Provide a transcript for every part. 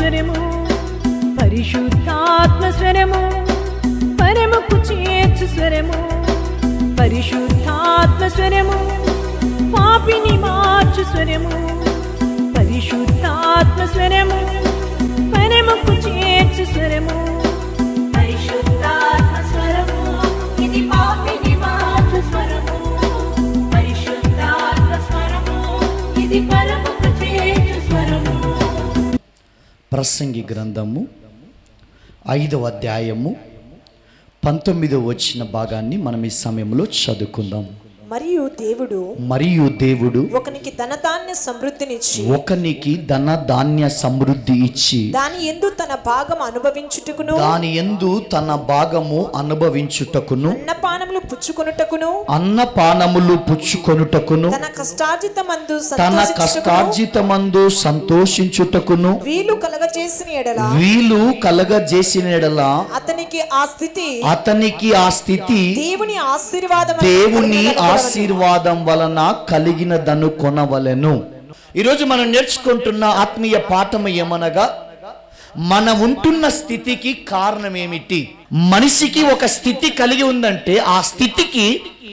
స్వరము పరిశుద్ధాత్మ స్వరము పరముకు చేర్చు స్వరము పరిశుద్ధాత్మ స్వరము పాపిని మార్చు స్వరము పరిశుద్ధాత్మ స్వరము పరముకు చేర్చు స్వరము పరిశుద్ధాత్మ స్వరము ఇది పాపిని మార్చు స్వరము పరిశుద్ధాత్మ స్వరము ఇది పరముకు చేర్చు స్వరము ప్రసంగి గ్రంథము ఐదవ అధ్యాయము పంతొమ్మిదవ వచ్చిన భాగాన్ని మనం ఈ సమయంలో చదువుకుందాం మరియు దేవుడు మరియు దేవుడు ఒకనికి ధనధాన్య సమృద్ధినిచ్చి ఒకనికి ధన ధాన్య సమృద్ధి ఇచ్చి దాని ఎందు తన భాగం అనుభవించుటకును దాని ఎందు తన భాగము అనుభవించుటకును అన్నపానములు పుచ్చుకొనుటకును అన్నపానములు పుచ్చుకొనుటకును తన కష్టార్జితమందు తన సంతోషించుటకును కష్టార్జితమందు సంతోషించుటకును వీలు కలగజేసిన ఎడల వీలు కలగజేసిన ఎడల అతనికి ఆ స్థితి అతనికి ఆ స్థితి దేవుని ఆశీర్వాదం దేవుని ఆశీర్వాదం వలన కలిగినదను కొనవలెను ఈరోజు మనం నేర్చుకుంటున్న ఆత్మీయ పాఠం ఏమనగా మన ఉంటున్న స్థితికి కారణం ఏమిటి మనిషికి ఒక స్థితి కలిగి ఉందంటే ఆ స్థితికి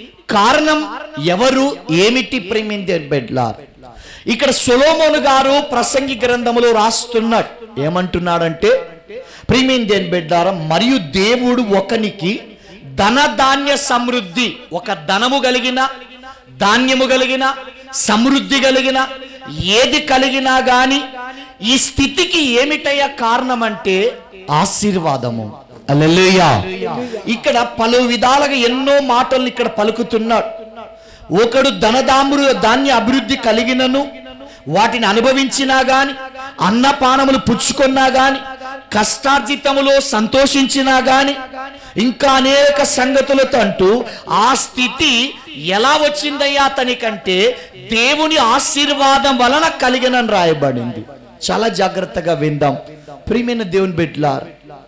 కారణం ఎవరు ఏమిటి ప్రేమిందే బెడ్లార్ ఇక్కడ సొలోమోను గారు ప్రసంగి గ్రంథములో రాస్తున్నాడు ఏమంటున్నాడంటే ప్రేమిందేన్ బెడ్లారా మరియు దేవుడు ఒకనికి ధన ధాన్య సమృద్ధి ఒక ధనము కలిగిన ధాన్యము కలిగిన సమృద్ధి కలిగిన ఏది కలిగినా గాని ఈ స్థితికి ఏమిటయ్యా కారణం అంటే ఆశీర్వాదము అల్లెలుయా ఇక్కడ పలు విధాలుగా ఎన్నో మాటలు ఇక్కడ పలుకుతున్నాడు ఒకడు ధనదామురు ధాన్య అభివృద్ధి కలిగినను వాటిని అనుభవించినా గాని అన్నపానములు పుచ్చుకున్నా గాని కష్టార్జితములో సంతోషించినా గాని ఇంకా అనేక సంగతులతో అంటూ ఆ స్థితి ఎలా వచ్చిందయ్యా అతనికంటే దేవుని ఆశీర్వాదం వలన కలిగినని రాయబడింది చాలా జాగ్రత్తగా విందాం ప్రియమైన దేవుని బిడ్డలారు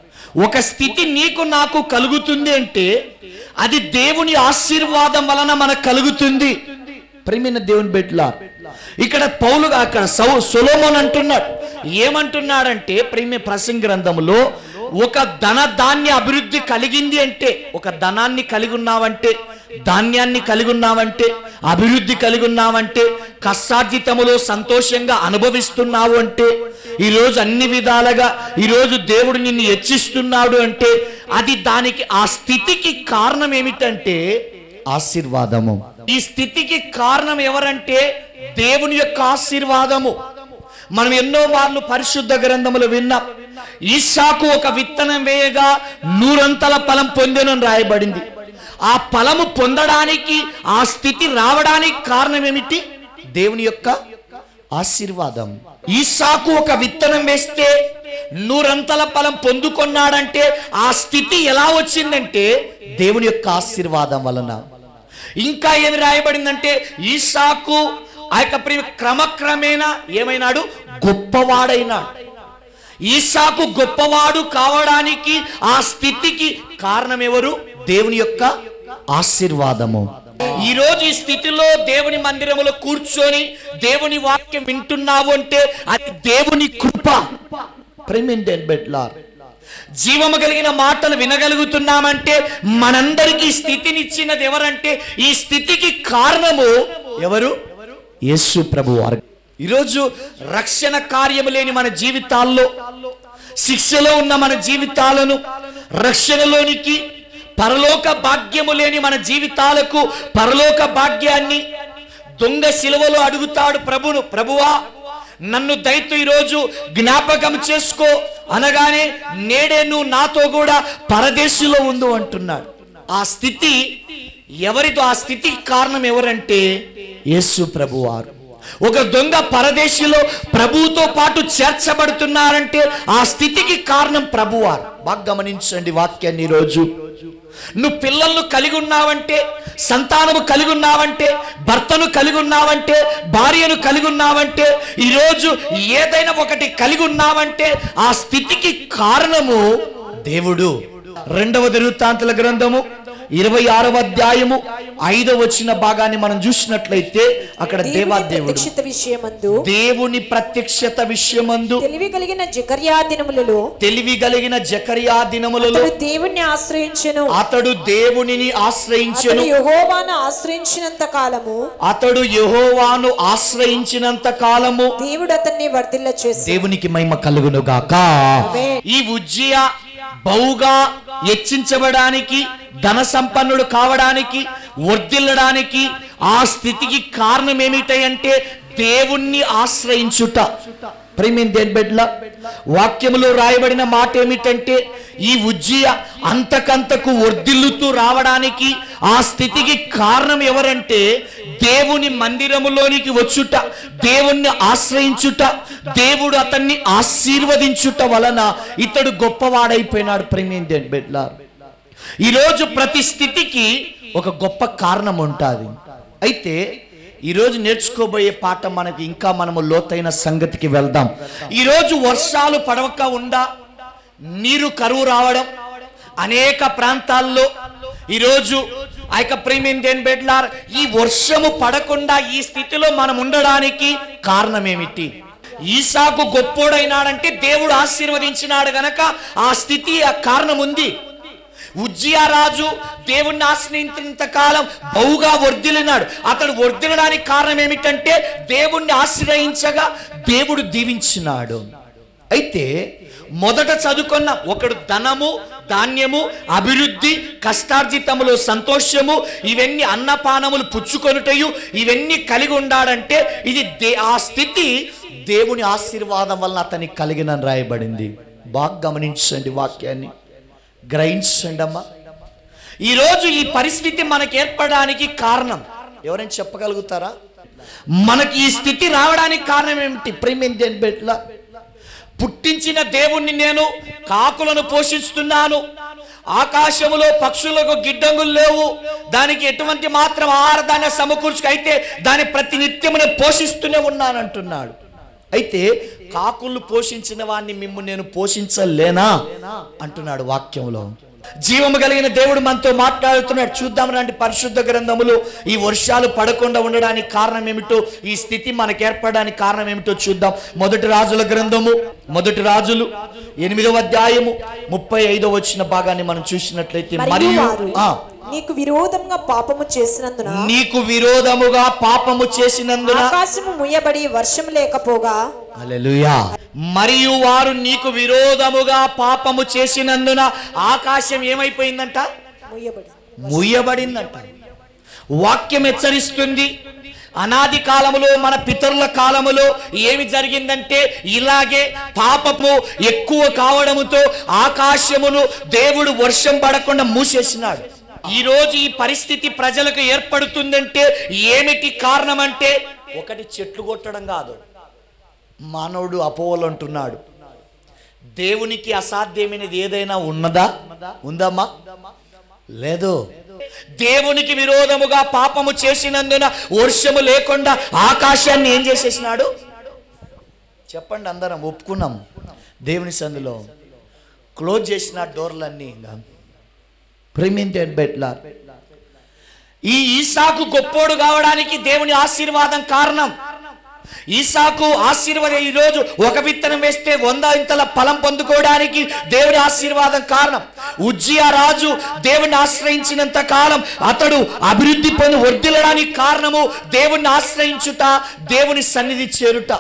ఒక స్థితి నీకు నాకు కలుగుతుంది అంటే అది దేవుని ఆశీర్వాదం వలన మనకు కలుగుతుంది ప్రియమైన దేవుని బిడ్డలా ఇక్కడ పౌలు అక్కడ సౌ సొలోమోన్ అంటున్నాడు ఏమంటున్నాడంటే ప్రేమ ప్రసంగ గ్రంథములో ఒక ధన ధాన్య అభివృద్ధి కలిగింది అంటే ఒక ధనాన్ని కలిగి ఉన్నావంటే ధాన్యాన్ని కలిగి ఉన్నావంటే అభివృద్ధి కలిగి ఉన్నావంటే కష్టార్జితములో సంతోషంగా అనుభవిస్తున్నావు అంటే ఈరోజు అన్ని విధాలుగా ఈరోజు దేవుడు నిన్ను హెచ్చిస్తున్నాడు అంటే అది దానికి ఆ స్థితికి కారణం ఏమిటంటే ఆశీర్వాదము ఈ స్థితికి కారణం ఎవరంటే దేవుని యొక్క ఆశీర్వాదము మనం ఎన్నో మార్లు పరిశుద్ధ గ్రంథములు విన్నాం ఈశాకు ఒక విత్తనం వేయగా నూరంతల ఫలం పొందెనని రాయబడింది ఆ ఫలము పొందడానికి ఆ స్థితి రావడానికి కారణం ఏమిటి దేవుని యొక్క ఆశీర్వాదం ఈసాకు ఒక విత్తనం వేస్తే నూరంతల ఫలం పొందుకున్నాడంటే ఆ స్థితి ఎలా వచ్చిందంటే దేవుని యొక్క ఆశీర్వాదం వలన ఇంకా ఏమి రాయబడిందంటే ఈసాకు ఆ యొక్క ప్రేమ క్రమక్రమేణా ఏమైనాడు గొప్పవాడైనాడు ఈసాకు గొప్పవాడు కావడానికి ఆ స్థితికి కారణం ఎవరు దేవుని యొక్క ఆశీర్వాదము ఈ రోజు ఈ స్థితిలో దేవుని మందిరములో కూర్చొని దేవుని వాక్యం వింటున్నావు అంటే అది దేవుని కృప ప్రేమిండెన్ బెడ్లార్ జీవము కలిగిన మాటలు వినగలుగుతున్నామంటే మనందరికీ ఈ స్థితినిచ్చినది ఎవరంటే ఈ స్థితికి కారణము ఎవరు యేసు ప్రభు వారు ఈరోజు రక్షణ కార్యము లేని మన జీవితాల్లో శిక్షలో ఉన్న మన జీవితాలను రక్షణలోనికి పరలోక భాగ్యము లేని మన జీవితాలకు పరలోక భాగ్యాన్ని దొంగ శిలువలో అడుగుతాడు ప్రభును ప్రభువా నన్ను దయతో ఈరోజు జ్ఞాపకం చేసుకో అనగానే నేడే నువ్వు నాతో కూడా పరదేశంలో ఉండు అంటున్నాడు ఆ స్థితి ఎవరితో ఆ స్థితికి కారణం ఎవరంటే యేసు ప్రభువారు ఒక దొంగ పరదేశిలో ప్రభువుతో పాటు చేర్చబడుతున్నారంటే ఆ స్థితికి కారణం ప్రభువారు బాగా గమనించండి వాక్యాన్ని ఈరోజు నువ్వు పిల్లలను కలిగి ఉన్నావంటే సంతానము కలిగి ఉన్నావంటే భర్తను కలిగి ఉన్నావంటే భార్యను కలిగి ఉన్నావంటే ఈరోజు ఏదైనా ఒకటి కలిగి ఉన్నావంటే ఆ స్థితికి కారణము దేవుడు రెండవ దిరుతాంతుల గ్రంథము ఇరవై ఆరవ అధ్యాయము ఐదవ వచ్చిన భాగాన్ని మనం చూసినట్లయితే అక్కడ దేవుని దేవాదేవుడు ప్రత్యక్షత విషయమందు దేవుని ప్రత్యక్షత విషయమందు తెలివి కలిగిన జకర్యా దినములలో తెలివి కలిగిన జకరియా దినములలో అతడు దేవుణ్ణి ఆశ్రయించెను అతడు దేవునిని ఆశ్రయించెను అతడు యెహోవాను ఆశ్రయించినంత కాలము అతడు యెహోవాను ఆశ్రయించినంత కాలము దేవుడు అతన్ని వర్ధిల్ల చేసి దేవునికి మహిమ కలుగును గాక ఆమేన్. ఈ ఉజ్జియా బహుగా హెచ్చించబడానికి ధన సంపన్నుడు కావడానికి వర్ధిల్లడానికి ఆ స్థితికి కారణం ఏమిటంటే దేవుణ్ణి ఆశ్రయించుట ప్రేమిన్ దేని బిడ్డల వాక్యములో రాయబడిన మాట ఏమిటంటే ఈ ఉజ్జియ అంతకంతకు వర్ధిల్లుతూ రావడానికి ఆ స్థితికి కారణం ఎవరంటే దేవుని మందిరములోనికి వచ్చుట దేవుణ్ణి ఆశ్రయించుట దేవుడు అతన్ని ఆశీర్వదించుట వలన ఇతడు గొప్పవాడైపోయినాడు ప్రేమిన్ దేని బిడ్డల ఈరోజు ప్రతి స్థితికి ఒక గొప్ప కారణం ఉంటుంది అయితే ఈరోజు నేర్చుకోబోయే పాట మనకి ఇంకా మనము లోతైన సంగతికి వెళ్దాం ఈరోజు వర్షాలు పడవక ఉండా నీరు కరువు రావడం అనేక ప్రాంతాల్లో ఈరోజు ఆ యొక్క ప్రేమిన్ దేని బెడ్లార్ ఈ వర్షము పడకుండా ఈ స్థితిలో మనం ఉండడానికి కారణం ఏమిటి ఈసాకు గొప్పోడైనాడంటే దేవుడు ఆశీర్వదించినాడు గనక ఆ స్థితి ఆ కారణం ఉంది ఉజ్జియా రాజు దేవుణ్ణి ఆశ్రయించినంత కాలం బహుగా వర్ధిల్లినాడు అతడు వర్ధిల్లడానికి కారణం ఏమిటంటే దేవుణ్ణి ఆశ్రయించగా దేవుడు దీవించినాడు అయితే మొదట చదువుకున్న ఒకడు ధనము ధాన్యము అభివృద్ధి కష్టార్జితములో సంతోషము ఇవన్నీ అన్నపానములు పుచ్చుకొనుటయు ఇవన్నీ కలిగి ఉండాడంటే ఇది దే ఆ స్థితి దేవుని ఆశీర్వాదం వలన అతనికి కలిగిన రాయబడింది బాగా గమనించండి వాక్యాన్ని గ్రహించండి అమ్మా ఈరోజు ఈ పరిస్థితి మనకి ఏర్పడడానికి కారణం ఎవరైనా చెప్పగలుగుతారా మనకి ఈ స్థితి రావడానికి కారణం ఏమిటి ప్రేమిందేని బెట్ల పుట్టించిన దేవుణ్ణి నేను కాకులను పోషిస్తున్నాను ఆకాశములో పక్షులకు గిడ్డంగులు లేవు దానికి ఎటువంటి మాత్రం ఆహారదాన్ని సమకూర్చుకు అయితే దాని ప్రతి నిత్యమునే పోషిస్తూనే ఉన్నానంటున్నాడు అయితే కాకులు పోషించిన వాడిని మిమ్ము నేను పోషించలేనా అంటున్నాడు వాక్యంలో జీవము కలిగిన దేవుడు మనతో మాట్లాడుతున్నాడు చూద్దాం రండి పరిశుద్ధ గ్రంథములు ఈ వర్షాలు పడకుండా ఉండడానికి కారణం ఏమిటో ఈ స్థితి మనకు ఏర్పడడానికి కారణం ఏమిటో చూద్దాం మొదటి రాజుల గ్రంథము మొదటి రాజులు ఎనిమిదవ అధ్యాయము ముప్పై ఐదవ వచ్చిన భాగాన్ని మనం చూసినట్లయితే మరియు మరియు వారు ఆ, నీకు విరోధంగా పాపము చేసినందున నీకు విరోధముగా పాపము చేసినందున ఆకాశము ముయ్యబడి వర్షం లేకపోగా హల్లెలూయా మరియు వారు నీకు విరోధముగా పాపము చేసినందున ఆకాశం ఏమైపోయిందంట ముయ్యబడి మూయబడిందంట వాక్యం హెచ్చరిస్తుంది అనాది కాలములో మన పితరుల కాలములో ఏమి జరిగిందంటే ఇలాగే పాపము ఎక్కువ కావడముతో ఆకాశమును దేవుడు వర్షం పడకుండా మూసేసినాడు ఈ రోజు ఈ పరిస్థితి ప్రజలకు ఏర్పడుతుందంటే ఏమిటి కారణం అంటే ఒకటి చెట్లు కొట్టడం కాదు మానవుడు అపోవలు అంటున్నాడు దేవునికి అసాధ్యమైనది ఏదైనా ఉన్నదా ఉందమ్మా లేదు దేవునికి విరోధముగా పాపము చేసినందున వర్షము లేకుండా ఆకాశాన్ని ఏం చేసేసినాడు చెప్పండి అందరం ఒప్పుకున్నాం దేవుని సందులో క్లోజ్ చేసిన డోర్లన్నీ ఇంకా ప్రేమింటెడ్ బెట్లా ఈ ఈసాకు గొప్పోడు కావడానికి దేవుని ఆశీర్వాదం కారణం ఈసాకు ఆశీర్వాదం ఈ రోజు ఒక విత్తనం వేస్తే వంద ఇంతల ఫలం పొందుకోవడానికి దేవుని ఆశీర్వాదం కారణం ఉజ్జియా రాజు దేవుని ఆశ్రయించినంత కాలం అతడు అభివృద్ధి పొంది వర్ధిల్లడానికి కారణము దేవుణ్ణి ఆశ్రయించుట దేవుని సన్నిధి చేరుట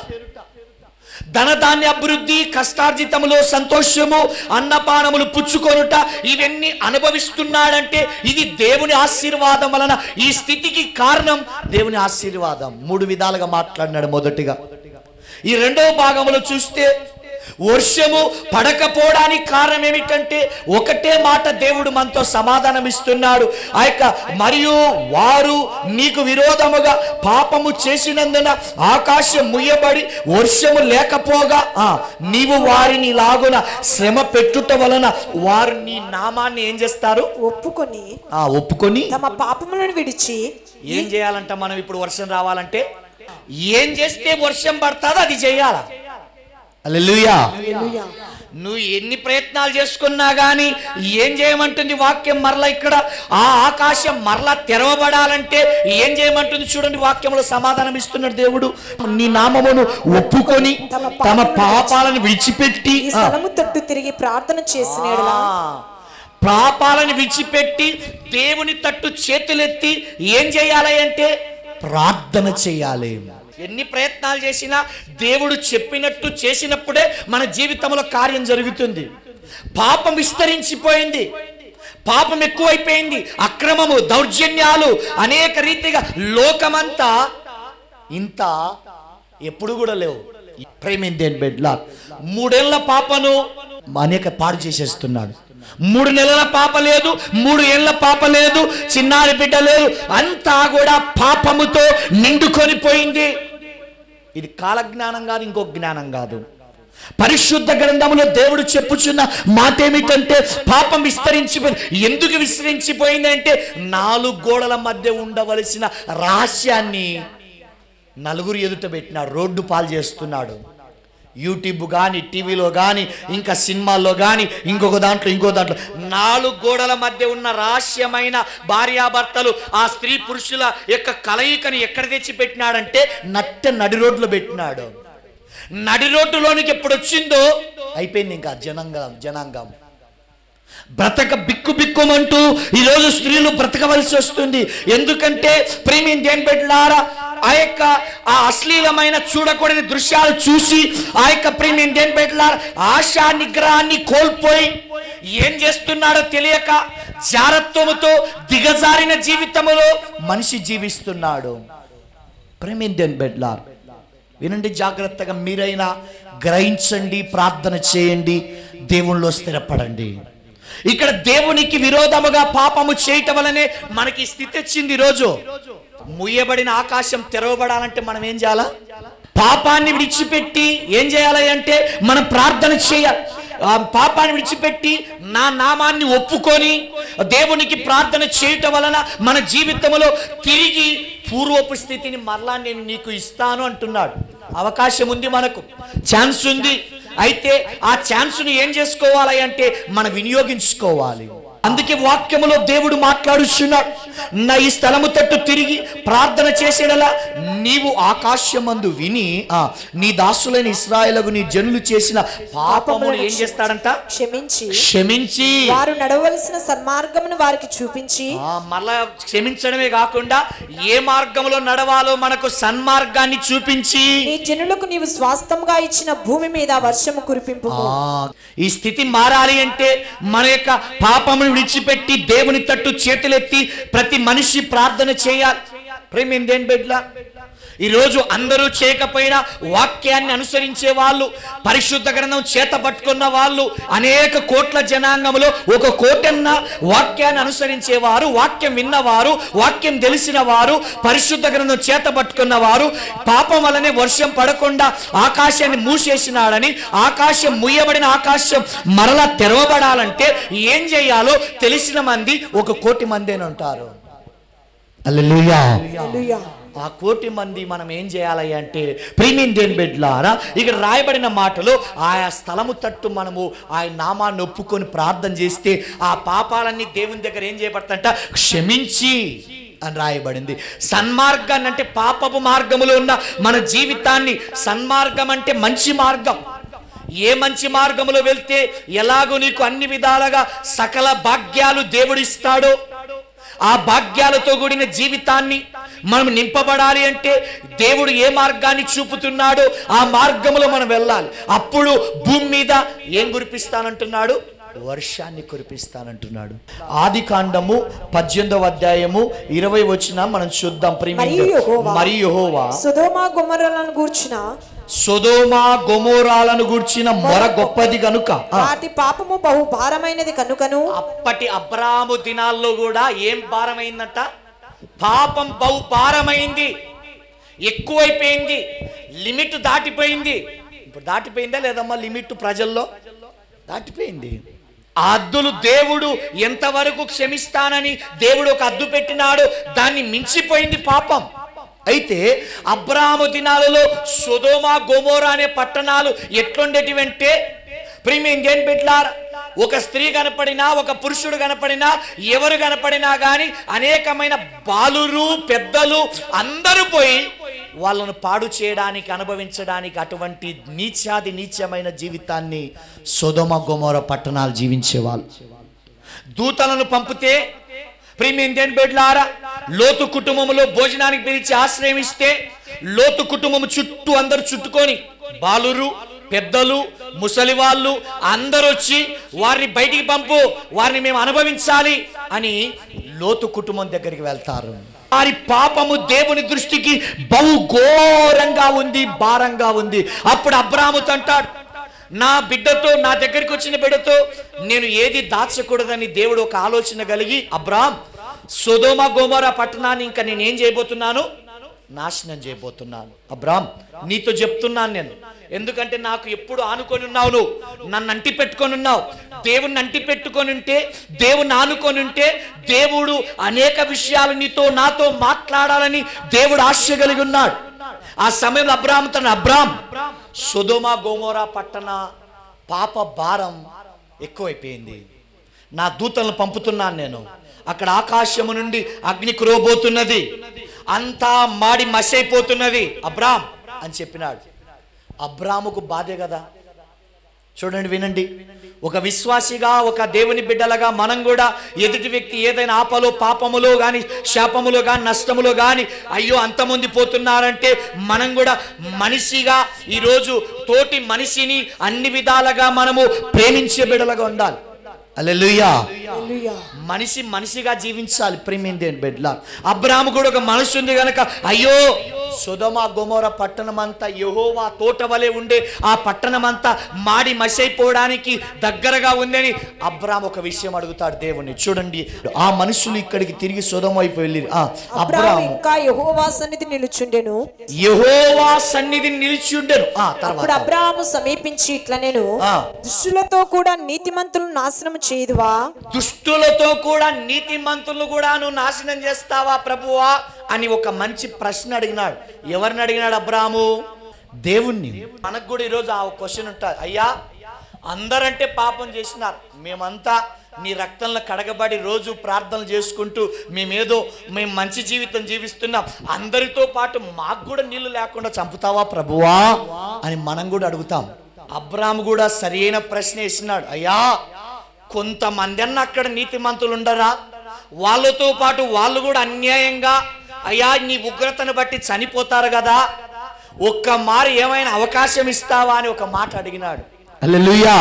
ధనధాన్య అభివృద్ధి కష్టార్జితములో సంతోషము అన్నపానములు పుచ్చుకొనుట ఇవన్నీ అనుభవిస్తున్నాడంటే ఇది దేవుని ఆశీర్వాదం వలన ఈ స్థితికి కారణం దేవుని ఆశీర్వాదం మూడు విధాలుగా మాట్లాడినాడు మొదటిగా ఈ రెండవ భాగంలో చూస్తే వర్షము పడకపోవడానికి కారణం ఏమిటంటే ఒకటే మాట దేవుడు మనతో సమాధానం ఇస్తున్నాడు ఆ యొక్క మరియు వారు నీకు విరోధముగా పాపము చేసినందున ఆకాశం ముయ్యబడి వర్షము లేకపోగా ఆ, నీవు వారిని లాగున శ్రమ పెట్టుట వలన వారు నీ నామాన్ని ఏం చేస్తారు ఒప్పుకొని ఆ ఒప్పుకొని తమ పాపములను విడిచి ఏం చేయాలంట మనం ఇప్పుడు వర్షం రావాలంటే ఏం చేస్తే వర్షం పడుతుందో అది చేయాలా అల్లెలుయా హల్లెలూయా. నువ్వు ఎన్ని ప్రయత్నాలు చేసుకున్నా గాని ఏం చేయమంటుంది వాక్యం మరలా ఇక్కడ ఆ ఆకాశం మరలా తెరవబడాలంటే ఏం చేయమంటుంది చూడండి వాక్యంలో సమాధానం ఇస్తున్నాడు దేవుడు నీ నామమును ఒప్పుకొని తమ పాపాలను విడిచిపెట్టి ఈ ఆ, స్థలము తట్టు తిరిగి ప్రార్థన చేసిన యెడల పాపాలను విడిచిపెట్టి దేవుని తట్టు చేతులెత్తి ఏం చేయాలి అంటే ప్రార్థన చేయాలి ఎన్ని ప్రయత్నాలు చేసినా దేవుడు చెప్పినట్టు చేసినప్పుడే మన జీవితంలో కార్యం జరుగుతుంది పాపం విస్తరించిపోయింది పాపం ఎక్కువైపోయింది అక్రమము దౌర్జన్యాలు అనేక రీతిగా లోకమంతా ఇంత ఎప్పుడు కూడా లేవు ప్రేమిందేన్ బెడ్లా మూడేళ్ల పాపను అనేక పాడు చేసేస్తున్నాడు మూడు నెలల పాప లేదు మూడు ఏళ్ల పాప లేదు చిన్నారి బిడ్డ లేదు అంతా కూడా పాపముతో నిండుకొని పోయింది ఇది కాలజ్ఞానం కాదు ఇంకో జ్ఞానం కాదు పరిశుద్ధ గ్రంథములో దేవుడు చెప్పుచున్న మాట ఏమిటంటే పాపం విస్తరించిపోయింది ఎందుకు విస్తరించిపోయింది అంటే నాలుగు గోడల మధ్య ఉండవలసిన రహస్యాన్ని నలుగురు ఎదుట పెట్టినాడు రోడ్డు పాలు చేస్తున్నాడు యూట్యూబ్ కానీ టీవీలో కానీ ఇంకా సినిమాల్లో కానీ ఇంకొక దాంట్లో ఇంకో దాంట్లో నాలుగు గోడల మధ్య ఉన్న రహస్యమైన భార్యాభర్తలు ఆ స్త్రీ పురుషుల యొక్క కలయికని ఎక్కడ తెచ్చి పెట్టినాడంటే నట్టె నడి రోడ్లో పెట్టినాడు నడి రోడ్డులోనికి ఎప్పుడు వచ్చిందో అయిపోయింది ఇంకా జనాంగం జనాంగం బ్రతక బిక్కు బిక్కుమంటూ ఈరోజు స్త్రీలు బ్రతకవలసి వస్తుంది ఎందుకంటే ప్రేమి దేని పెట్టినారా ఆ యొక్క ఆ అశ్లీలమైన చూడకూడని దృశ్యాలు చూసి ఆ యొక్క ప్రేమి దేని పెట్టినారా ఆశా నిగ్రహాన్ని కోల్పోయి ఏం చేస్తున్నాడో తెలియక జారత్వముతో దిగజారిన జీవితములో మనిషి జీవిస్తున్నాడు ప్రేమిందేన్ బెడ్లార్ వినండి జాగ్రత్తగా మీరైనా గ్రహించండి ప్రార్థన చేయండి దేవునిలో స్థిరపడండి ఇక్కడ దేవునికి విరోధముగా పాపము చేయటం వలనే మనకి ఈ స్థితి వచ్చింది ఈరోజు ముయ్యబడిన ఆకాశం తెరవబడాలంటే మనం ఏం చేయాలా పాపాన్ని విడిచిపెట్టి ఏం చేయాలి అంటే మనం ప్రార్థన చేయాలి ఆ పాపాన్ని విడిచిపెట్టి నా నామాన్ని ఒప్పుకొని దేవునికి ప్రార్థన చేయటం వలన మన జీవితంలో తిరిగి పూర్వపు స్థితిని మరలా నేను నీకు ఇస్తాను అంటున్నాడు అవకాశం ఉంది మనకు ఛాన్స్ ఉంది అయితే ఆ ఛాన్స్ను ఏం చేసుకోవాలి అంటే మనం వినియోగించుకోవాలి అందుకే వాక్యములో దేవుడు మాట్లాడుచున్నాడు నా ఈ స్థలము తట్టు తిరిగి ప్రార్థన చేసేడలా నీవు ఆకాశమందు విని ఆ, నీ దాసులైన ఇస్రాయేలకు నీ జనులు చేసిన పాపమును ఏం చేస్తాడంట క్షమించి క్షమించి వారు నడవలసిన సన్మార్గమును వారికి చూపించి ఆ, మళ్ళా క్షమించడమే కాకుండా ఏ మార్గంలో నడవాలో మనకు సన్మార్గాన్ని చూపించి నీ జనులకు నీవు స్వాస్థంగా ఇచ్చిన భూమి మీద వర్షము కురిపింపు ఆ, ఈ స్థితి మారాలి అంటే మన యొక్క పాపమును విడిచిపెట్టి దేవుని తట్టు చేతులెత్తి ప్రతి మనిషి ప్రార్థన చేయాలి ప్రేమేందేం బిడ్డ ఈరోజు అందరూ చేయకపోయినా వాక్యాన్ని అనుసరించే వాళ్ళు పరిశుద్ధ గ్రంథం చేత పట్టుకున్న వాళ్ళు అనేక కోట్ల జనాంగంలో ఒక కోటన్న వాక్యాన్ని అనుసరించేవారు వాక్యం విన్నవారు వాక్యం తెలిసిన వారు పరిశుద్ధ గ్రంథం చేత పట్టుకున్న వారు పాపం వలనే వర్షం పడకుండా ఆకాశాన్ని మూసేసినాడని ఆకాశం ముయ్యబడిన ఆకాశం మరలా తెరవబడాలంటే ఏం చేయాలో తెలిసిన మంది ఒక కోటి మంది అని ఉంటారు అల్లెలుయా హల్లెలూయా. ఆ కోటి మంది మనం ఏం చేయాలి అంటే ప్రీమియం దేని బిడ్లారా ఇక్కడ రాయబడిన మాటలు ఆయా స్థలము తట్టు మనము ఆయన నామాన్ని ఒప్పుకొని ప్రార్థన చేస్తే ఆ పాపాలన్నీ దేవుని దగ్గర ఏం చేయబడతాయంట క్షమించి అని రాయబడింది సన్మార్గాన్ని అంటే పాపపు మార్గములో ఉన్న మన జీవితాన్ని సన్మార్గం అంటే మంచి మార్గం ఏ మంచి మార్గములో వెళ్తే ఎలాగో నీకు అన్ని విధాలుగా సకల భాగ్యాలు దేవుడిస్తాడో ఆ భాగ్యాలతో కూడిన జీవితాన్ని మనం నింపబడాలి అంటే దేవుడు ఏ మార్గాన్ని చూపుతున్నాడో ఆ మార్గంలో మనం వెళ్ళాలి అప్పుడు భూమి మీద ఏం కురిపిస్తానంటున్నాడు వర్షాన్ని కురిపిస్తానంటున్నాడు ఆది కాండము పద్దెనిమిదవ అధ్యాయము ఇరవై వచ్చిన మనం చూద్దాం మరియు యెహోవా మరి యెహోవా సుధోమ గుమ్మరలను గూర్చిన సొదోమా గొమోరాలను గూర్చిన మొర గొప్పది గనుక ఆ, వాటి పాపము బహు భారమైనది కనుకను అప్పటి అబ్రాము దినాల్లో కూడా ఏం భారమైందంట పాపం బహు భారమైంది ఎక్కువైపోయింది లిమిట్ దాటిపోయింది ఇప్పుడు దాటిపోయిందా లేదమ్మా లిమిట్ ప్రజల్లో దాటిపోయింది ఆ అద్దులు దేవుడు ఎంతవరకు క్షమిస్తానని దేవుడు ఒక అద్దు పెట్టినాడు దాన్ని మించిపోయింది పాపం అయితే అబ్రాహము దినాలలో సొదోమ గోమోరా అనే పట్టణాలు ఎట్లుండేటివంటే ప్రియమైన దేని బిడ్డలారా ఒక స్త్రీ కనపడినా ఒక పురుషుడు కనపడినా ఎవరు కనపడినా కానీ అనేకమైన బాలురు పెద్దలు అందరూ పోయి వాళ్ళను పాడు చేయడానికి అనుభవించడానికి అటువంటి నీచాది నీచమైన జీవితాన్ని సొదమ గొమోర పట్టణాలు జీవించేవాళ్ళు దూతలను పంపితే ప్రీమియం దేని బిడ్డలారా లోతు కుటుంబంలో భోజనానికి పిలిచి ఆశ్రయమిస్తే లోతు కుటుంబం చుట్టూ అందరు చుట్టుకొని బాలురు పెద్దలు ముసలి వాళ్ళు అందరూ వచ్చి వారిని బయటికి పంపు వారిని మేము అనుభవించాలి అని లోతు కుటుంబం దగ్గరికి వెళ్తారు వారి పాపము దేవుని దృష్టికి బహు ఘోరంగా ఉంది భారంగా ఉంది అప్పుడు అబ్రాముతో అంటాడు నా బిడ్డతో నా దగ్గరికి వచ్చిన బిడ్డతో నేను ఏది దాచకూడదని దేవుడు ఒక ఆలోచన కలిగి అబ్రామ్ సొదోమ గోమర పట్టణాన్ని ఇంకా నేను ఏం చేయబోతున్నాను నాశనం చేయబోతున్నాను అబ్రామ్ నీతో చెప్తున్నాను నేను ఎందుకంటే నాకు ఎప్పుడు ఆనుకొని ఉన్నావు నువ్వు నన్ను అంటి పెట్టుకొని ఉన్నావు దేవుణ్ణి అంటి పెట్టుకొని ఉంటే దేవుణ్ణి ఆనుకొని ఉంటే దేవుడు అనేక విషయాలు నీతో నాతో మాట్లాడాలని దేవుడు ఆశ కలిగి ఉన్నాడు ఆ సమయంలో అబ్రామ్ తన అబ్రామ్ సుధోమ గోమోరా పట్టణ పాప భారం ఎక్కువైపోయింది నా దూతలను పంపుతున్నాను నేను అక్కడ ఆకాశము నుండి అగ్ని కురవబోతున్నది అంతా మాడి మసైపోతున్నది అబ్రామ్ అని చెప్పినాడు అబ్రాముకు బాధే కదా చూడండి వినండి ఒక విశ్వాసిగా ఒక దేవుని బిడ్డలుగా మనం కూడా ఎదుటి వ్యక్తి ఏదైనా ఆపలో పాపములో కానీ శాపములో కానీ నష్టములో కానీ అయ్యో అంతమంది పోతున్నారంటే మనం కూడా మనిషిగా ఈరోజు తోటి మనిషిని అన్ని విధాలుగా మనము ప్రేమించే బిడ్డలుగా ఉండాలి అల్లెలుయ్యా మనిషి మనిషిగా జీవించాలి ప్రేమిందేని బిడ్డ అబ్రాహ్మ కూడా ఒక మనసు ఉంది గనక అయ్యో సుధమ గొమోర పట్టణం అంతా యహోవా తోట వలె ఉండే ఆ పట్టణం అంతా మాడి మసైపోవడానికి దగ్గరగా ఉందని అబ్రామ్ ఒక విషయం అడుగుతాడు దేవుణ్ణి చూడండి ఆ మనుషులు ఇక్కడికి తిరిగి సుధమ వైపు వెళ్ళి ఆ అబ్రాము అబ్రాము ఇంకా యెహోవా సన్నిధి నిలుచుండెను యహోవా సన్నిధిని నిలిచి ఉండెను ఆ అప్పుడు తర్వాత అబ్రాము సమీపించి ఇట్లా నేను ఆ. దుష్టులతో కూడా నీతిమంతులను నాశనం చేయదువా దుష్టులతో కూడా నీతిమంతులు కూడా నువ్వు నాశనం చేస్తావా ప్రభువా అని ఒక మంచి ప్రశ్న అడిగినాడు ఎవరిని అడిగినాడు అబ్రాము దేవుణ్ణి మనకు కూడా ఈరోజు ఆ క్వశ్చన్ ఉంటుంది అయ్యా అందరంటే పాపం చేసినారు మేమంతా నీ రక్తంలో కడగబడి రోజు ప్రార్థనలు చేసుకుంటూ మేమేదో మేము మంచి జీవితం జీవిస్తున్నాం అందరితో పాటు మాకు కూడా నీళ్లు లేకుండా చంపుతావా ప్రభువా అని మనం కూడా అడుగుతాం అబ్రాము కూడా సరైన ప్రశ్న వేసినాడు అయ్యా కొంతమంది అన్న అక్కడ నీతిమంతులు ఉండరా వాళ్ళతో పాటు వాళ్ళు కూడా అన్యాయంగా అయ్యా నీ ఉగ్రతను బట్టి చనిపోతారు కదా ఒక్క మారు ఏమైనా అవకాశం ఇస్తావా అని ఒక మాట అడిగినాడు హల్లెలూయా.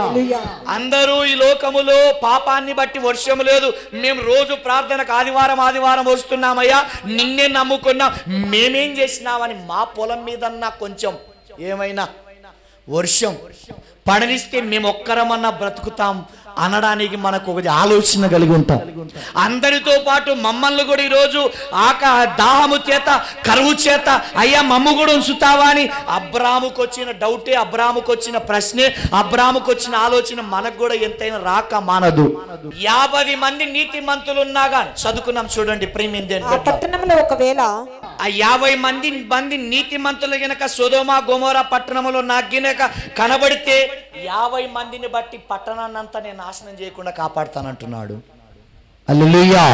అందరూ ఈ లోకములో పాపాన్ని బట్టి వర్షం లేదు మేము రోజు ప్రార్థనకు ఆదివారం ఆదివారం వస్తున్నామయ్యా నిన్నే నమ్ముకున్నాం మేమేం చేసినామని మా పొలం మీదన్నా కొంచెం ఏమైనా వర్షం పడనిస్తే మేము ఒక్కరమన్నా బ్రతుకుతాం అనడానికి మనకు ఒక ఆలోచన కలిగి ఉంటాం అందరితో పాటు మమ్మల్ని కూడా ఈరోజు ఆక దాహము చేత కరువు చేత అయ్యా మమ్ము కూడా ఉంచుతావా అని అబ్రాముకు వచ్చిన డౌటే అబ్రాముకు వచ్చిన ప్రశ్నే అబ్రాముకు వచ్చిన ఆలోచన మనకు కూడా ఎంతైనా రాక మానదు యాభై మంది నీతి మంతులు ఉన్నా కానీ చదువుకున్నాం చూడండి ప్రేమింది ఆ పట్టణంలో ఒకవేళ ఆ యాభై మంది మంది నీతి మంతులు గనక సొదోమ గోమోర పట్టణంలో నాకు గినక కనబడితే యాభై మందిని బట్టి పట్టణాన్నంతా నేను నాశనం చేయకుండా కాపాడుతానంటున్నాడు హల్లెలూయా.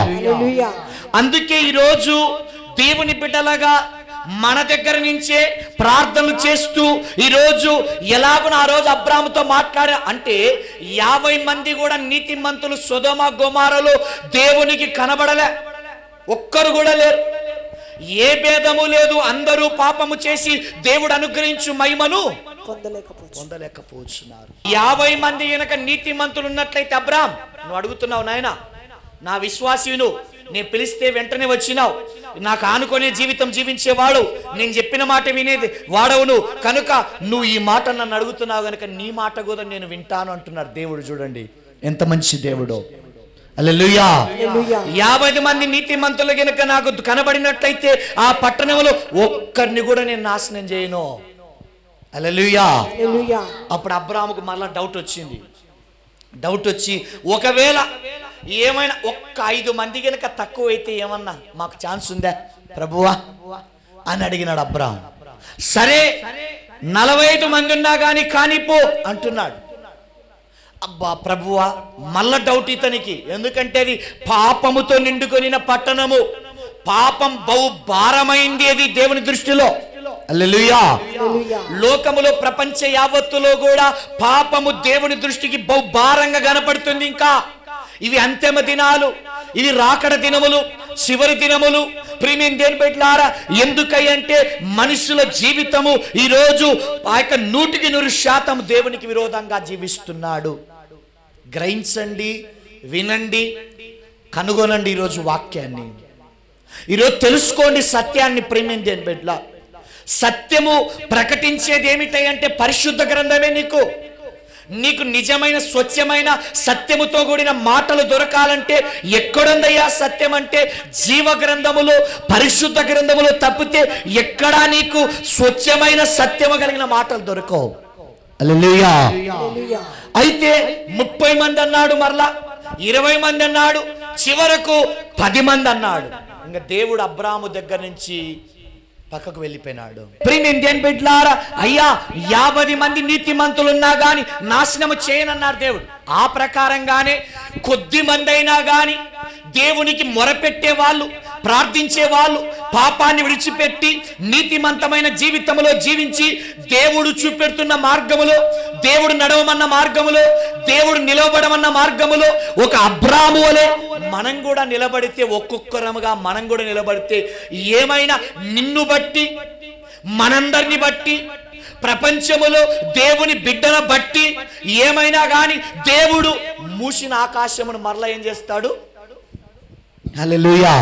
అందుకే ఈరోజు దేవుని బిడ్డలుగా మన దగ్గర నుంచే ప్రార్థనలు చేస్తూ ఈరోజు ఎలాగో ఆ రోజు అబ్రాముతో మాట్లాడా అంటే యాభై మంది కూడా నీతిమంతులు సుధమ గోమారలు దేవునికి కనబడలే ఒక్కరు కూడా లేరు ఏ భేదము లేదు అందరూ పాపము చేసి దేవుడు అనుగ్రహించు మహిమను పొందలేకపోవచ్చు పొందలేకపోతున్నారు యాభై మంది గనక నీతిమంతులు ఉన్నట్లయితే అబ్రామ్ నువ్వు అడుగుతున్నావు నాయన నా విశ్వాసీను నేను పిలిస్తే వెంటనే వచ్చినావు నాకు ఆనుకునే జీవితం జీవించేవాడు నేను చెప్పిన మాట వినేది వాడవు నువ్వు కనుక నువ్వు ఈ మాట నన్ను అడుగుతున్నావు కనుక నీ మాట కూడా నేను వింటాను అంటున్నారు దేవుడు చూడండి ఎంత మంచి దేవుడో అల్లెలుయా హల్లెలూయా. యాభై మంది నీతిమంతులు గనుక నాకు కనబడినట్లయితే ఆ పట్టణంలో ఒక్కరిని కూడా నేను నాశనం చేయను అల్లెలుయా హల్లెలూయా. అప్పుడు అబ్రాముకు మళ్ళా డౌట్ వచ్చింది డౌట్ వచ్చి ఒకవేళ ఏమైనా ఒక్క ఐదు మంది గనక తక్కువైతే ఏమన్నా మాకు ఛాన్స్ ఉందా ప్రభువా అని అడిగినాడు అబ్రాహం సరే నలభై ఐదు మంది ఉన్నా కానీ కానిపో అంటున్నాడు అబ్బా ప్రభువా మళ్ళా డౌట్ ఇతనికి ఎందుకంటే అది పాపముతో నిండుకొనిన పట్టణము పాపం బహు భారమైంది అది దేవుని దృష్టిలో హల్లెలూయా లోకములో ప్రపంచ యావత్తులో కూడా పాపము దేవుని దృష్టికి బహు భారంగా కనపడుతుంది ఇంకా ఇవి అంతిమ దినాలు ఇవి రాకడ దినములు చివరి దినములు ప్రీమియం దేని పెట్టారా ఎందుకంటే మనుషుల జీవితము ఈరోజు ఆ యొక్క నూటికి నూరు శాతం దేవునికి విరోధంగా జీవిస్తున్నాడు గ్రహించండి వినండి కనుగొనండి ఈరోజు వాక్యాన్ని ఈరోజు తెలుసుకోండి సత్యాన్ని ప్రేమింది దేని బిడ్డ సత్యము ప్రకటించేది ఏమిటంటే పరిశుద్ధ గ్రంథమే నీకు నీకు నిజమైన స్వచ్ఛమైన సత్యముతో కూడిన మాటలు దొరకాలంటే ఎక్కడుందయ్యా సత్యం అంటే జీవ గ్రంథములు పరిశుద్ధ గ్రంథములు తప్పితే ఎక్కడా నీకు స్వచ్ఛమైన సత్యము కలిగిన మాటలు దొరకవు హల్లెలూయా అయితే ముప్పై మంది అన్నాడు మరలా ఇరవై మంది అన్నాడు చివరకు పది మంది అన్నాడు ఇంకా దేవుడు అబ్రాము దగ్గర నుంచి పక్కకు వెళ్ళిపోయినాడు ప్రీమియం దేని బిడ్లారా అయ్యా యాభై మంది నీతిమంతులు ఉన్నా గాని నాశనము చేయనన్నారు దేవుడు ఆ ప్రకారంగానే కొద్ది మంది అయినా గాని దేవునికి మొరపెట్టే వాళ్ళు ప్రార్థించే వాళ్ళు పాపాన్ని విడిచిపెట్టి నీతిమంతమైన జీవితంలో జీవించి దేవుడు చూపెడుతున్న మార్గములో దేవుడు నడవమన్న మార్గములో దేవుడు నిలవబడమన్న మార్గములో ఒక అబ్రాము వలె మనం కూడా నిలబడితే ఒక్కొక్కరముగా మనం కూడా నిలబడితే ఏమైనా నిన్ను బట్టి మనందరిని బట్టి ప్రపంచములో దేవుని బిడ్డన బట్టి ఏమైనా గాని దేవుడు మూసిన ఆకాశమును మరలా ఏం చేస్తాడు హల్లెలూయా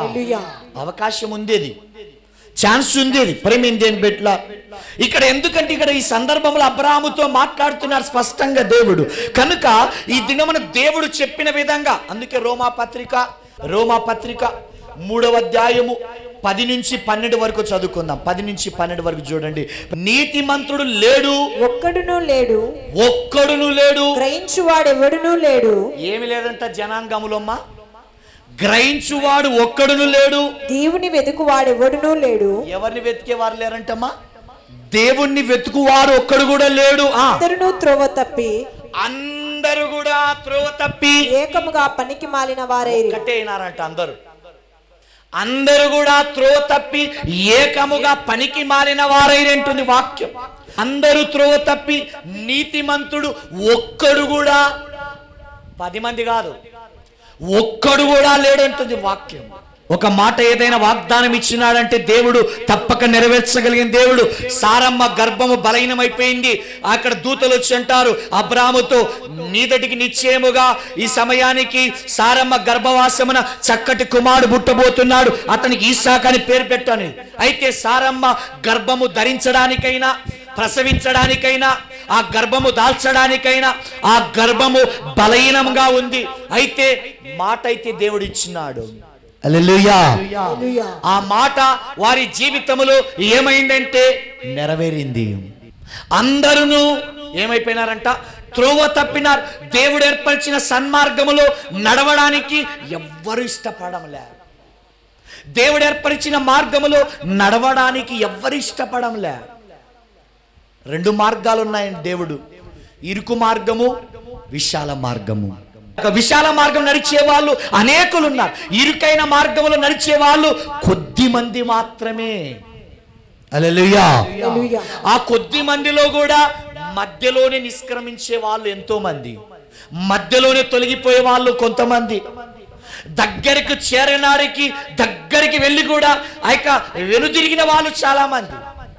అవకాశం ఉండేది ఛాన్స్ ఉండేది ప్రేమింది దేని బిడ్డ ఇక్కడ ఎందుకంటే ఇక్కడ ఈ సందర్భంలో అబ్రాహాముతో మాట్లాడుతున్నారు స్పష్టంగా దేవుడు కనుక ఈ దినమున దేవుడు చెప్పిన విధంగా అందుకే రోమా పత్రిక రోమా పత్రిక మూడవ అధ్యాయము పది నుంచి పన్నెండు వరకు చదువుకుందాం పది నుంచి పన్నెండు వరకు చూడండి నీతిమంతుడు లేడు ఒక్కడునూ లేడు ఒక్కడును లేడు గ్రహించువాడెవడునూ లేడు ఏమి లేదంట జనాంగములమ్మా గ్రహించువాడు ఒక్కడును లేడు దేవుని వెతుకువాడెవడునూ లేడు ఎవరిని వెతికేవారు లేరంటమ్మా దేవుణ్ణి వెతుకువారు ఒక్కడు కూడా లేడు ఆ అందరునూ త్రోవ తప్పి అందరూ కూడా త్రోవ తప్పి ఏకముగా పనికి మాలిన వారైరి ఒక్కటే అయినారంట అందరూ అందరూ కూడా త్రోవ తప్పి ఏకముగా పనికి మారిన వారైనటువంటి వాక్యం అందరూ త్రోవ తప్పి నీతిమంతుడు ఒక్కడు కూడా పది మంది కాదు ఒక్కడు కూడా లేడంటుంది వాక్యం ఒక మాట ఏదైనా వాగ్దానం ఇచ్చినాడంటే దేవుడు తప్పక నెరవేర్చగలిగిన దేవుడు సారమ్మ గర్భము బలహీనమైపోయింది అక్కడ దూతలు వచ్చి అంటారు అబ్రాముతో నీదటికి నిశ్చయముగా ఈ సమయానికి సారమ్మ గర్భవాసమున చక్కటి కుమారుడు పుట్టబోతున్నాడు అతనికి ఈసాక్ అని పేరు పెట్టని అయితే సారమ్మ గర్భము ధరించడానికైనా ప్రసవించడానికైనా ఆ గర్భము దాల్చడానికైనా ఆ గర్భము బలహీనంగా ఉంది అయితే మాట అయితే దేవుడు ఇచ్చినాడు హల్లెలూయా హల్లెలూయా. ఆ మాట వారి జీవితంలో ఏమైందంటే నెరవేరింది అందరూ ఏమైపోయినారంట త్రోవ తప్పినారు దేవుడు ఏర్పరిచిన సన్మార్గములో నడవడానికి ఎవ్వరు ఇష్టపడంలే దేవుడు ఏర్పరిచిన మార్గములో నడవడానికి ఎవ్వరు ఇష్టపడంలే రెండు మార్గాలు ఉన్నాయండి దేవుడు ఇరుకు మార్గము విశాల మార్గము ఒక విశాల మార్గం నడిచే వాళ్ళు అనేకులు ఉన్నారు ఇరుకైన మార్గంలో నడిచే వాళ్ళు కొద్ది మంది మాత్రమే హల్లెలూయా హల్లెలూయా. ఆ కొద్ది మందిలో కూడా మధ్యలోనే నిష్క్రమించే వాళ్ళు ఎంతో మంది మధ్యలోనే తొలగిపోయే వాళ్ళు కొంతమంది దగ్గరికి చేరనాడికి దగ్గరికి వెళ్ళి కూడా ఆ యొక్క వెనుదిరిగిన వాళ్ళు చాలా మంది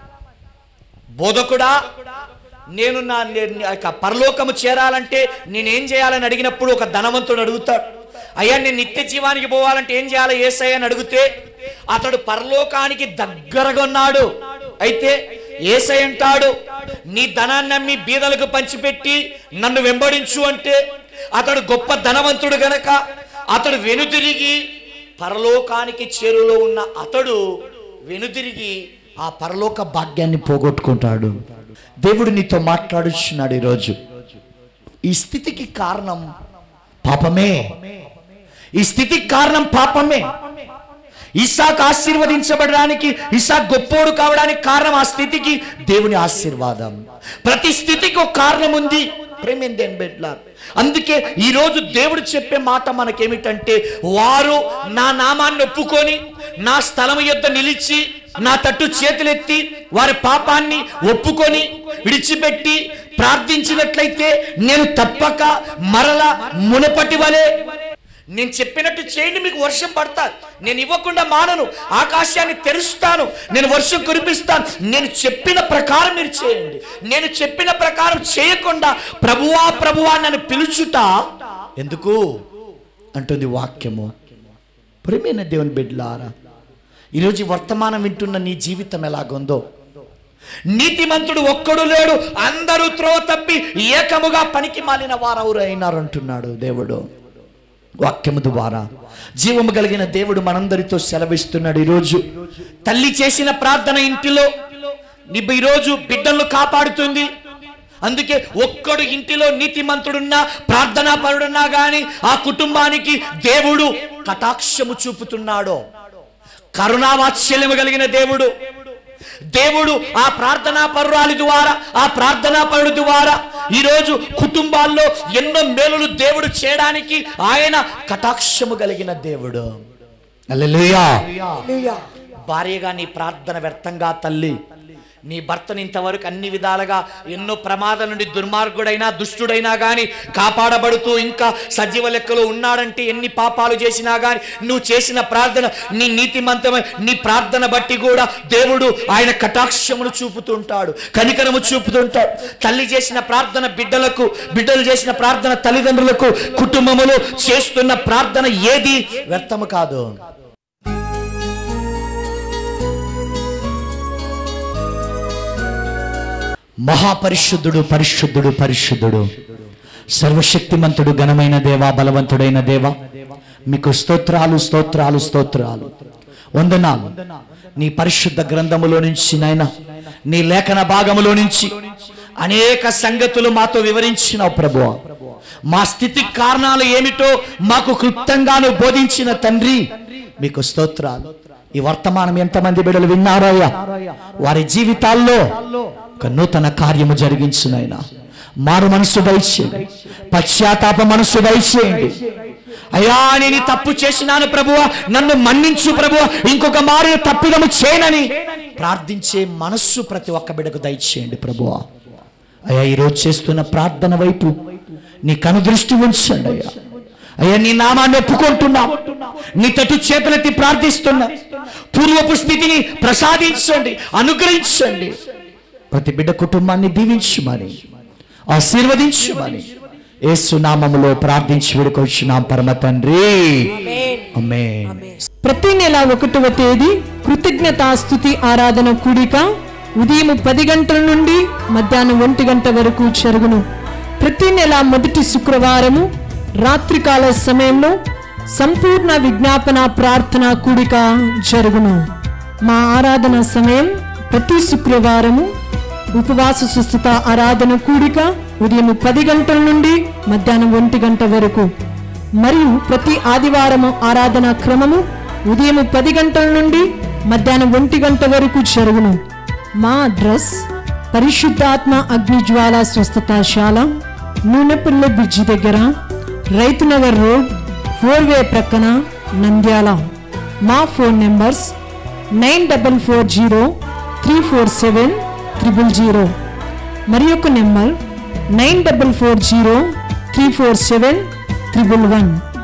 బోధకుడా నేను నా నే- ఆ యొక్క పరలోకము చేరాలంటే నేనేం చేయాలని అడిగినప్పుడు ఒక ధనవంతుడు అడుగుతాడు అయ్యా నేను నిత్య జీవానికి పోవాలంటే ఏం చేయాలి ఏసయ్య అని అడిగితే అతడు పరలోకానికి దగ్గరగా ఉన్నాడు అయితే ఏసై అంటాడు నీ ధనాన్ని నమ్మి బీదలకు పంచిపెట్టి నన్ను వెంబడించు అంటే అతడు గొప్ప ధనవంతుడు గనక అతడు వెనుదిరిగి పరలోకానికి చేరులో ఉన్న అతడు వెనుదిరిగి ఆ పరలోక భాగ్యాన్ని పోగొట్టుకుంటాడు దేవుడు నీతో మాట్లాడుచున్నాడు ఈరోజు ఈ స్థితికి కారణం పాపమే ఈ స్థితికి కారణం పాపమే ఇసాక్ ఆశీర్వదించబడడానికి ఇసాక్ గొప్పోడు కావడానికి కారణం ఆ స్థితికి దేవుని ఆశీర్వాదం ప్రతి స్థితికి ఒక కారణం ఉంది ప్రేమేందేన్ బిడ్డలారా అందుకే ఈరోజు దేవుడు చెప్పే మాట మనకేమిటంటే వారు నా నామాన్ని ఒప్పుకొని నా స్థలం యొద్ద నిలిచి నా తట్టు చేతులెత్తి వారి పాపాన్ని ఒప్పుకొని విడిచిపెట్టి ప్రార్థించినట్లయితే నేను తప్పక మరల మునపటి వలె నేను చెప్పినట్టు చేయండి మీకు వర్షం పడతాది నేను ఇవ్వకుండా మానను ఆకాశాన్ని తెరుస్తాను నేను వర్షం కురిపిస్తాను నేను చెప్పిన ప్రకారం మీరు చేయండి నేను చెప్పిన ప్రకారం చేయకుండా ప్రభువా ప్రభువా నన్ను పిలుచుట ఎందుకు అంటుంది వాక్యము ప్రేమైన దేవుని బిడ్డలారా ఈరోజు ఈ వర్తమానం వింటున్న నీ జీవితం ఎలాగుందో నీతిమంతుడు ఒక్కడు లేడు అందరూ త్రోవ తప్పి ఏకముగా పనికి మాలిన వారెవరు అయినారు అంటున్నాడు దేవుడు వాక్యము ద్వారా జీవము కలిగిన దేవుడు మనందరితో సెలవిస్తున్నాడు ఈరోజు తల్లి చేసిన ప్రార్థన ఇంటిలో నీ ఈరోజు బిడ్డలను కాపాడుతుంది అందుకే ఒక్కడు ఇంటిలో నీతిమంతుడున్నా ప్రార్థనా పరుడున్నా గాని ఆ కుటుంబానికి దేవుడు కటాక్షము చూపుతున్నాడు కరుణావాత్సల్యము కలిగిన దేవుడు దేవుడు ఆ ప్రార్థనా పరురాలి ద్వారా ఆ ప్రార్థనా పరుడు ద్వారా ఈరోజు కుటుంబాల్లో ఎన్నో మేలులు దేవుడు చేయడానికి ఆయన కటాక్షము కలిగిన దేవుడు హల్లెలూయా భార్యగా నీ ప్రార్థన వ్యర్థంగా తల్లి నీ భర్తని ఇంతవరకు అన్ని విధాలుగా ఎన్నో ప్రమాదం నుండి దుర్మార్గుడైనా దుష్టుడైనా గాని కాపాడబడుతూ ఇంకా సజీవ లెక్కలో ఉన్నాడంటే ఎన్ని పాపాలు చేసినా గాని నువ్వు చేసిన ప్రార్థన నీ నీతిమంతమై నీ ప్రార్థన బట్టి కూడా దేవుడు ఆయన కటాక్షమును చూపుతుంటాడు కనికరము చూపుతుంటాడు తల్లి చేసిన ప్రార్థన బిడ్డలకు బిడ్డలు చేసిన ప్రార్థన తల్లిదండ్రులకు కుటుంబములో చేస్తున్న ప్రార్థన ఏది వ్యర్థము కాదు మహాపరిశుద్ధుడు పరిశుద్ధుడు పరిశుద్ధుడు సర్వశక్తిమంతుడు ఘనమైన దేవా బలవంతుడైన దేవా మీకు స్తోత్రాలు స్తోత్రాలు స్తోత్రాలు వందనాలు నీ పరిశుద్ధ గ్రంథములో నుంచి నాయన నీ లేఖన భాగములో నుంచి అనేక సంగతులు మాతో వివరించినావు ప్రభువా మా స్థితి కారణాలు ఏమిటో మాకు క్లుప్తంగాను బోధించిన తండ్రి మీకు స్తోత్రాలు ఈ వర్తమానం ఎంతమంది బిడ్డలు విన్నారయ్యా వారి జీవితాల్లో ఒక నూతన కార్యము జరిగించునైనా మారు మనసు దయచేయండి పశ్చాత్తాప మనసు దయచేయండి అయ్యా నేను ఈ తప్పు చేసినాను ప్రభువ నన్ను మన్నించు ప్రభువ ఇంకొక మారు ఈ తప్పిదము చేయనని ప్రార్థించే మనస్సు ప్రతి ఒక్క బిడకు దయచేయండి ప్రభువ అయ్యా ఈరోజు చేస్తున్న ప్రార్థన వైపు నీ కనుదృష్టి ఉంచండి అయ్యా అయ్యా నీ నామాన్ని ఒప్పుకుంటున్నా నీ తట్టు చేతులెత్తి ప్రార్థిస్తున్నా పూర్వపు స్థితిని ప్రసాదించండి అనుగ్రహించండి ప్రతి బిడ్డ కుటుంబాన్ని దీవించుమని ఆశీర్వదించుమని యేసు నామములో ప్రార్థించి వేడుకొచ్చున్నాం పరమ తండ్రి ఆమేన్ ప్రతి నెల ఒకటవ తేదీ కృతజ్ఞతాస్థుతి ఆరాధన కూడిక ఉదయం పది గంటల నుండి మధ్యాహ్నం ఒంటి గంట వరకు జరుగును ప్రతి నెల మొదటి శుక్రవారము రాత్రికాల సమయంలో సంపూర్ణ విజ్ఞాపన ప్రార్థన కూడిక జరుగును మా ఆరాధన సమయం ప్రతి శుక్రవారము ఉపవాస సుస్థిత ఆరాధన కూడిక ఉదయం పది గంటల నుండి మధ్యాహ్నం ఒంటి గంట వరకు మరియు ప్రతి ఆదివారము ఆరాధన క్రమము ఉదయం పది గంటల నుండి మధ్యాహ్నం ఒంటి గంట వరకు జరుగును మా అడ్రస్ పరిశుద్ధాత్మ అగ్నిజ్వాల స్వస్థతాశాల నూనెపల్లి బ్రిడ్జి దగ్గర రైతునగర్ రోడ్ ఫోర్ వే ప్రక్కన నంద్యాల మా phone numbers nine double four zero three four seven triple zero మరి ఒక number nine double four zero three four seven triple one